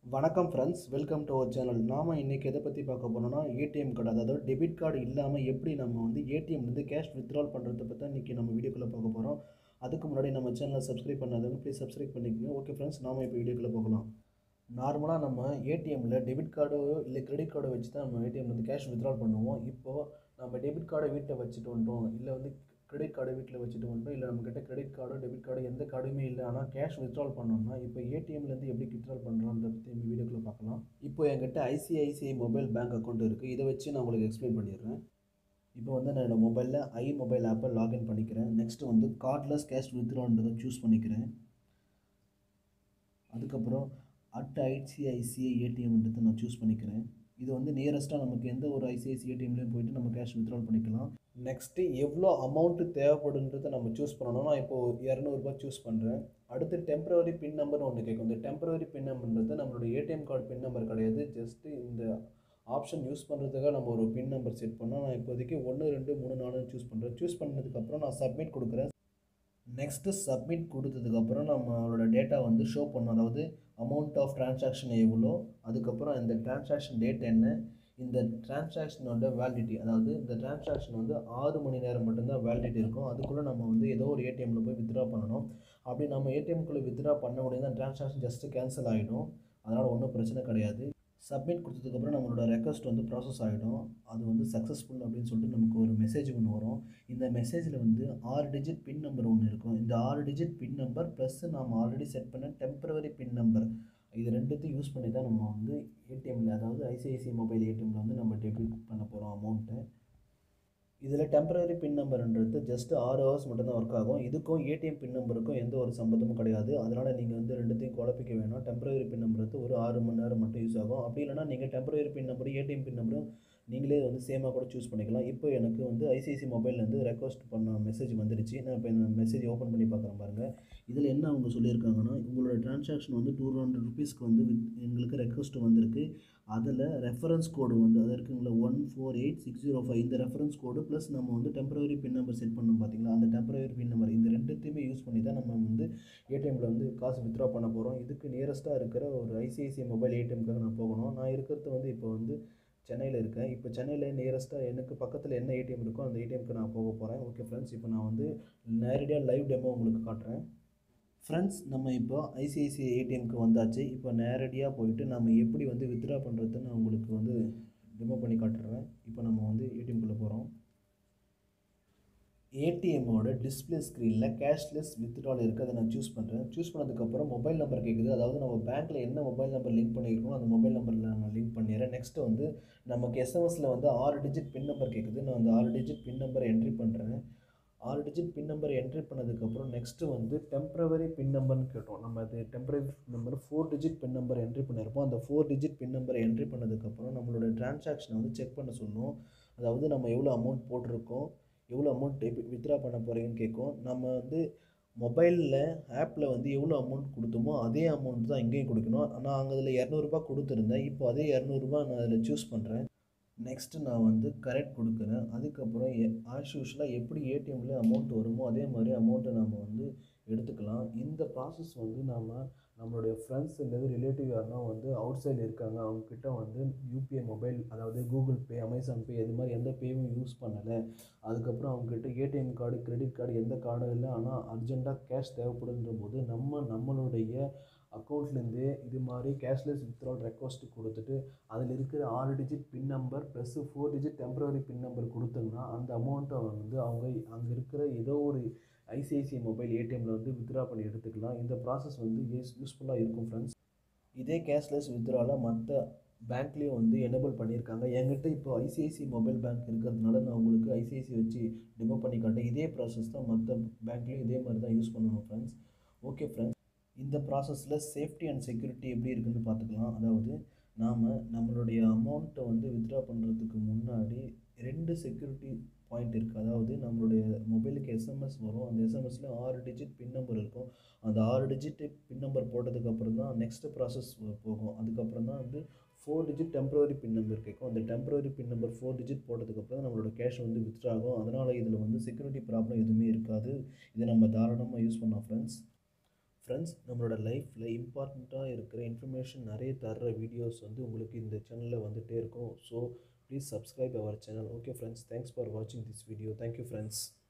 வணக்கம் friends welcome to our channel நாம் இன்றைக்கி எதை பற்றி பார்க்க போகிறோம்னா ஏடிஎம் கார்டு அதாவது டெபிட் கார்டு இல்லாமல் எப்படி நம்ம வந்து ஏடிஎம்லேருந்து கேஷ் வித்ட்ரால் பண்ணுறத பற்றி இன்றைக்கி நம்ம வீடியோக்குள்ளே பார்க்க போகிறோம் அதுக்கு முன்னாடி நம்ம சேனலை சப்ஸ்கிரைப் பண்ணாதவங்க ப்ளீஸ் சப்ஸ்கிரைப் பண்ணிக்கோங்க ஓகே ஃப்ரெண்ட்ஸ் நாம் இப்போ வீடியோக்குள்ளே போகலாம் நார்மலாக நம்ம ஏடிஎம்மில் டெபிட் கார்டோ இல்லை கிரெடிட் கார்டை வச்சு தான் நம்ம ஏடிஎம்லேருந்து கேஷ் வித்ட்ரால் பண்ணுவோம் இப்போது நம்ம டெபிட் கார்டை வீட்டில் வச்சுட்டு வந்துட்டோம் இல்லை வந்து கிரெடிட் கார்டை வீட்டில் வச்சுட்டு வந்துட்டோம் இல்லை நம்மக்கிட்ட கிரெடிட் கார்டோ டெபிட் கார்டோ எந்த கார்டுமே இல்லை ஆனால் கேஷ் வித்ட்ரால் பண்ணோம்னா இப்போ ஏடிஎம்லேருந்து எப்படி வித்ட்ரால் பண்ணுறோன்றத பற்றி இந்த வீடியோக்குள்ளே பார்க்கலாம் இப்போ என்கிட்ட ஐசிஐசிஐ மொபைல் பேங்க் அக்கௌண்ட் இருக்குது இதை வச்சு நான் உங்களுக்கு எக்ஸ்பிளைன் பண்ணிடுறேன் இப்போ வந்து நான் என்னோடய மொபைலில் ஐ மொபைல் ஆப்பை லாகின் பண்ணிக்கிறேன் நெக்ஸ்ட்டு வந்து கார்ட்லெஸ் கேஷ் வித்ட்ரான்றதை சூஸ் பண்ணிக்கிறேன் அதுக்கப்புறம் அட் ஐசிஐசிஐ ஏடிஎம்ன்றதை நான் சூஸ் பண்ணிக்கிறேன் இது வந்து நியரஸ்ட்டாக நமக்கு எந்த ஒரு ஐசிஐசி ஏடிஎம்லேயும் போயிட்டு நம்ம கேஷ் வித்ட்ரால் பண்ணிக்கலாம் நெக்ஸ்ட்டு எவ்வளோ அமௌண்ட்டு தேவைப்படுன்றதை நம்ம சூஸ் பண்ணணும் நான் இப்போது இரநூறுபா சூஸ் பண்ணுறேன் அடுத்து டெம்பரவரி பின் நம்பர்னு ஒன்று கேட்கும் இந்த டெம்பரவரி பின் நம்பர்ன்றது நம்மளோட ஏடிஎம் கார்டு பின் நம்பர் கிடையாது ஜஸ்ட்டு இந்த ஆப்ஷன் யூஸ் பண்ணுறதுக்காக நம்ம ஒரு பின் நம்பர் செட் பண்ணோம் நான் இப்போதைக்கு ஒன்று ரெண்டு மூணு நாலு சூஸ் பண்ணுறேன் சூஸ் பண்ணதுக்கப்புறம் நான் சப்மிட் கொடுக்குறேன் நெக்ஸ்ட்டு சப்மிட் கொடுத்ததுக்கப்புறம் நம்மளோட டேட்டா வந்து ஷோ பண்ணும் அதாவது அமௌண்ட் ஆஃப் டிரான்சாக்ஷன் எவ்வளோ அதுக்கப்புறம் இந்த டிரான்சாக்ஷன் டேட் என்ன இந்த டிரான்சாக்ஷனோட வேலிடிட்டி அதாவது இந்த டிரான்சாக்ஷன் வந்து ஆறு மணி நேரம் மட்டும்தான் வேலிடிட்டி இருக்கும் அதுக்குள்ளே நம்ம வந்து ஏதோ ஒரு ஏடிஎம்மில் போய் வித்ட்ரா பண்ணணும் அப்படி நம்ம ஏடிஎம்குள்ளே வித்ட்ரா பண்ண முடியாது அந்த டிரான்சாக்ஷன் ஜஸ்ட்டு கேன்சல் ஆகிடும் அதனால் ஒன்றும் பிரச்சனை கிடையாது சப்மிட் கொடுத்ததுக்கப்புறம் நம்மளோட ரெக்வஸ்ட் வந்து ப்ராசஸ் ஆகிடும் அது வந்து சக்ஸஸ்ஃபுல் அப்படின்னு சொல்லிட்டு நமக்கு ஒரு மெசேஜ் ஒன்று வரும் இந்த மெசேஜில் வந்து ஆறு டிஜிட் பின் நம்பர் ஒன்று இருக்கும் இந்த ஆறு டிஜிட் பின் நம்பர் ப்ளஸ் நாம் ஆல்ரெடி செட் பண்ண டெம்பரவரி பின் நம்பர் இது ரெண்டுத்தையும் யூஸ் பண்ணி தான் நம்ம வந்து ஏடிஎம்மில் அதாவது ஐசிஐசிஐ மொபைல் ஏடிஎம்மில் வந்து நம்ம டெபிட் பண்ண போகிறோம் அமௌண்ட்டை இதில் டெம்பரரி பின் நம்பர்ன்றது ஜஸ்ட் ஆறு ஹவர்ஸ் மட்டும்தான் ஒர்க் ஆகும் இதுக்கும் ஏடிஎம் பின் நம்பருக்கும் எந்த ஒரு சம்மந்தமும் கிடையாது அதனால் நீங்கள் வந்து ரெண்டுத்தையும் குழப்பிக்க வேணாம் டெம்பரரி பின் நம்பருக்கு ஒரு ஆறு மணி நேரம் மட்டும் யூஸ் ஆகும் அப்படி இல்லைனா நீங்கள் டெம்பரரி பின் நம்பரும் ஏடிஎம் பின் நம்பரும் நீங்களே வந்து சேமாக கூட சூஸ் பண்ணிக்கலாம் இப்போ எனக்கு வந்து ஐசிஐசி மொபைல்லேருந்து ரெக்வஸ்ட் பண்ண மெசேஜ் வந்துடுச்சு நான் இப்போ இந்த மெசேஜ் ஓப்பன் பண்ணி பார்க்குறேன் பாருங்கள் இதில் என்ன அவங்க சொல்லியிருக்காங்கன்னா உங்களோட ட்ரான்சாக்ஷன் வந்து டூ ஹண்ட்ரட் ருபீஸ்க்கு வந்து வித் எங்களுக்கு ரெக்வஸ்ட் வந்திருக்கு அதில் ரெஃபரன்ஸ் கோடு வந்து அது இருக்குங்களா one four eight six zero five இந்த ரெஃபரன்ஸ் கோடு ப்ளஸ் நம்ம வந்து டெம்பரரி பின் நம்பர் செட் பண்ணோம் பார்த்தீங்களா அந்த டெம்பரரி பின் நம்பர் இந்த ரெண்டுத்தையுமே யூஸ் பண்ணி தான் நம்ம வந்து ஏடிஎம்மில் வந்து காசு வித்ட்ரா பண்ண போகிறோம் இதுக்கு நியரஸ்ட்டாக இருக்கிற ஒரு ஐசிஐசிஐ மொபைல் ஏடிஎம்க்காக நான் போகணும் நான் இருக்கிறது வந்து இப்போ வந்து சென்னையில் இருக்கேன் இப்போ சென்னையில் நியரஸ்ட்டாக எனக்கு பக்கத்தில் என்ன ஏடிஎம் இருக்கோ அந்த ஏடிஎம்க்கு நான் போக போகிறேன் ஓகே ஃப்ரெண்ட்ஸ் இப்போ நான் வந்து நேரடியாக லைவ் டெமோ உங்களுக்கு காட்டுறேன் ஃப்ரெண்ட்ஸ் நம்ம இப்போ ஐசிஐசிஐ ஏடிஎம்க்கு வந்தாச்சு இப்போ நேரடியாக போயிட்டு நம்ம எப்படி வந்து வித்ட்ரா பண்ணுறது நான் உங்களுக்கு வந்து டெமோ பண்ணி காட்டுறேன் இப்போ நம்ம வந்து ஏடிஎம்குள்ளே போகிறோம் ஏடிஎம்மோட டிஸ்பிளே ஸ்க்ரீனில் கேஷ்லெஸ் வித்ட்ரால் இருக்குது அதை நான் சூஸ் பண்ணுறேன் சூஸ் பண்ணதுக்கப்புறம் மொபைல் நம்பர் கேட்குது அதாவது நம்ம பேங்க்கில் என்ன மொபைல் நம்பர் லிங்க் பண்ணியிருக்கோம் அந்த மொபைல் நம்பரில் நான் லிங்க் பண்ணிடுறேன் நெக்ஸ்ட்டு வந்து நமக்கு எஸ்எம்எஸில் வந்து ஆறு டிஜிட் பின் நம்பர் கேட்குது நான் அந்த ஆறு டிஜிட் பின் நம்பர் என்ட்ரி பண்ணுறேன் ஆறு டிஜிட் பின் நம்பர் என்ட்ரி பண்ணதுக்கப்புறம் நெக்ஸ்ட்டு வந்து டெம்பரவரி பின் நம்பர்னு கேட்டோம் நம்ம அது temporary number four digit pin number entry பண்ணியிருப்போம் அந்த four digit pin number entry பண்ணதுக்கப்புறம் நம்மளோட டிரான்சாக்ஷனை வந்து செக் பண்ண சொல்லணும் அதாவது நம்ம எவ்வளோ அமௌண்ட் போட்டிருக்கோம் எவ்வளோ அமௌண்ட் டெபிட் வித்ட்ரா பண்ண போகிறீங்கன்னு கேட்கும் நம்ம வந்து மொபைலில் ஆப்பில் வந்து எவ்வளோ அமௌண்ட் கொடுத்தோமோ அதே அமௌண்ட் தான் இங்கேயும் கொடுக்கணும் நான் அங்கே அதில் இரநூறுபா கொடுத்துருந்தேன் இப்போ அதே இரநூறுபா நான் அதில் சூஸ் பண்ணுறேன் நெக்ஸ்ட்டு நான் வந்து கரெக்ட் கொடுக்குறேன் அதுக்கப்புறம் ஆஸ் யூஷுவலாக எப்படி ஏடிஎம்மில் அமௌண்ட் வருமோ அதே மாதிரி அமௌண்ட்டை நம்ம வந்து எடுத்துக்கலாம் இந்த ப்ராசஸ் வந்து நாம் நம்மளுடைய ஃப்ரெண்ட்ஸ் இல்லது ரிலேட்டிவ் யாருனா வந்து அவுட் சைடில் இருக்காங்க அவங்கக்கிட்ட வந்து யூபிஐ மொபைல் அதாவது கூகுள் பே அமேசான் பே இது மாதிரி எந்த பேவும் யூஸ் பண்ணலை அதுக்கப்புறம் அவங்கக்கிட்ட ஏடிஎம் கார்டு கிரெடிட் கார்டு எந்த கார்டும் இல்லை ஆனால் அர்ஜெண்ட்டாக கேஷ் தேவைப்படுன்ற போது நம்ம நம்மளுடைய அக்கௌண்ட்லேருந்தே இது மாதிரி கேஷ்லெஸ் வித்ட்ரால் ரெக்வஸ்ட் கொடுத்துட்டு அதில் இருக்கிற ஆறு digit pin number plus four digit temporary pin number கொடுத்தோம்னா அந்த அமௌண்ட்டை வந்து அவங்க அங்கே இருக்கிற ஏதோ ஒரு ஐசிஐசிஐ மொபைல் ஏடிஎம்மில் வந்து வித்ட்ரா பண்ணி எடுத்துக்கலாம் இந்த ப்ராசஸ் வந்து யூஸ் யூஸ்ஃபுல்லாக இருக்கும் ஃப்ரெண்ட்ஸ் இதே கேஷ்லெஸ் வித்ட்ராவில் மற்ற பேங்க்லேயும் வந்து எனேபிள் பண்ணியிருக்காங்க என்கிட்ட இப்போ ஐசிஐசிஐ மொபைல் பேங்க் இருக்கிறதுனால நான் உங்களுக்கு ஐசிஐசி வச்சு டெமோ பண்ணி காட்டேன் இதே ப்ராசஸ் தான் மற்ற பேங்க்லேயும் இதே மாதிரி தான் யூஸ் பண்ணணும் ஃப்ரெண்ட்ஸ் ஓகே ஃப்ரெண்ட்ஸ் இந்த ப்ராசஸில் சேஃப்டி அண்ட் செக்யூரிட்டி எப்படி இருக்குன்னு பார்த்துக்கலாம் அதாவது நாம் நம்மளுடைய அமௌண்ட்டை வந்து வித்ட்ரா பண்ணுறதுக்கு முன்னாடி ரெண்டு செக்யூரிட்டி பாயிண்ட் இருக்குது அதாவது நம்மளுடைய மொபைலுக்கு எஸ்எம்எஸ் வரும் அந்த எஸ்எம்எஸில் ஆறு டிஜிட் பின் நம்பர் இருக்கும் அந்த ஆறு டிஜிட் பின் நம்பர் போட்டதுக்கப்புறம் தான் நெக்ஸ்ட் ப்ராசஸ் போகும் அதுக்கப்புறம் தான் வந்து four digit temporary pin number கேட்கும் அந்த temporary pin number four digit போட்டதுக்கப்புறம் தான் நம்மளோட கேஷ் வந்து வித்ட்ரா ஆகும் அதனால் இதில் வந்து செக்யூரிட்டி ப்ராப்ளம் எதுவுமே இருக்காது இதை நம்ம தாராளமாக யூஸ் பண்ணலாம் ஃப்ரெண்ட்ஸ் ஃப்ரெண்ட்ஸ் நம்மளோட லைஃப்பில் இம்பார்ட்டண்ட்டாக இருக்கிற இன்ஃபர்மேஷன் நிறைய தர்ற வீடியோஸ் வந்து உங்களுக்கு இந்த சேனலில் வந்துகிட்டே இருக்கும் so please subscribe our channel okay friends thanks for வாட்சிங் திஸ் வீடியோ தேங்க்யூ ஃப்ரெண்ட்ஸ்